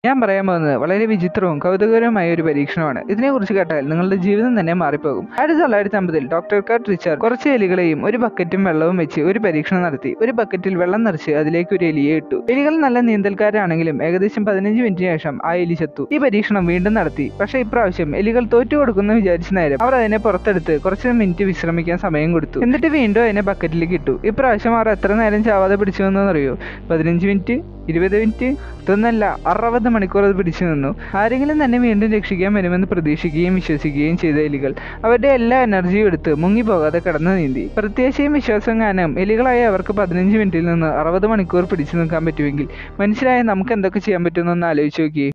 ഞാൻ പറയാൻ പോകുന്നത് വളരെ വിചിത്രവും കൗതുകകരവുമായ ഒരു പരീക്ഷണമാണ് ഇതിനെക്കുറിച്ച് കേട്ടാൽ നിങ്ങളുടെ ജീവിതം തന്നെ മാറിപ്പോകും ആയിരത്തി തൊള്ളായിരത്തി അമ്പതിൽ ഡോക്ടർ കട്ട് റിച്ചാർഡ് കുറച്ച് എലികളെയും ഒരു ബക്കറ്റും വെള്ളവും വെച്ച് ഒരു പരീക്ഷണം നടത്തി ഒരു ബക്കറ്റിൽ വെള്ളം നിറച്ച് അതിലേക്ക് ഒരു എലിയെ ഇട്ടു എലികൾ നല്ല നീന്തൽക്കാരാണെങ്കിലും ഏകദേശം പതിനഞ്ച് മിനിറ്റിന് ശേഷം ആ എലി ചത്തു ഈ പരീക്ഷണം വീണ്ടും നടത്തി പക്ഷേ ഇപ്രാവശ്യം എലികൾ തോറ്റു കൊടുക്കുന്ന വിചാരിച്ച നേരം അവർ അതിനെ പുറത്തെടുത്ത് കുറച്ച് മിനിറ്റ് വിശ്രമിക്കാൻ സമയം കൊടുത്തു എന്നിട്ട് വീണ്ടും അതിനെ ബക്കറ്റിലേക്ക് ഇട്ടു ഇപ്രാവശ്യം അവർ എത്ര നേരം ചാവാതെ പിടിച്ചു നിന്നറിയോ പതിനഞ്ച് മിനിറ്റ് ഇരുപത് മിനിറ്റ് ഇതൊന്നല്ല അറുപത് മണിക്കൂർ അത് പിടിച്ചു നിന്നു ആരെങ്കിലും തന്നെ വീണ്ടും രക്ഷിക്കാൻ വരുമെന്ന് പ്രതീക്ഷിക്കുകയും വിശ്വസിക്കുകയും ചെയ്ത എലികൾ അവരുടെ എല്ലാ എനർജിയും എടുത്ത് മുങ്ങിപ്പോകാതെ കടന്നു നീന്തി പ്രത്യേകിച്ചും വിശ്വാസം കാരണം എലികളായ അവർക്ക് പതിനഞ്ച് മിനിറ്റിൽ നിന്ന് അറുപത് മണിക്കൂർ പിടിച്ചു നിൽക്കാൻ പറ്റുമെങ്കിൽ മനുഷ്യരായ നമുക്ക് എന്തൊക്കെ ചെയ്യാൻ പറ്റുമെന്നൊന്ന് ആലോചിച്ച് നോക്കിയേ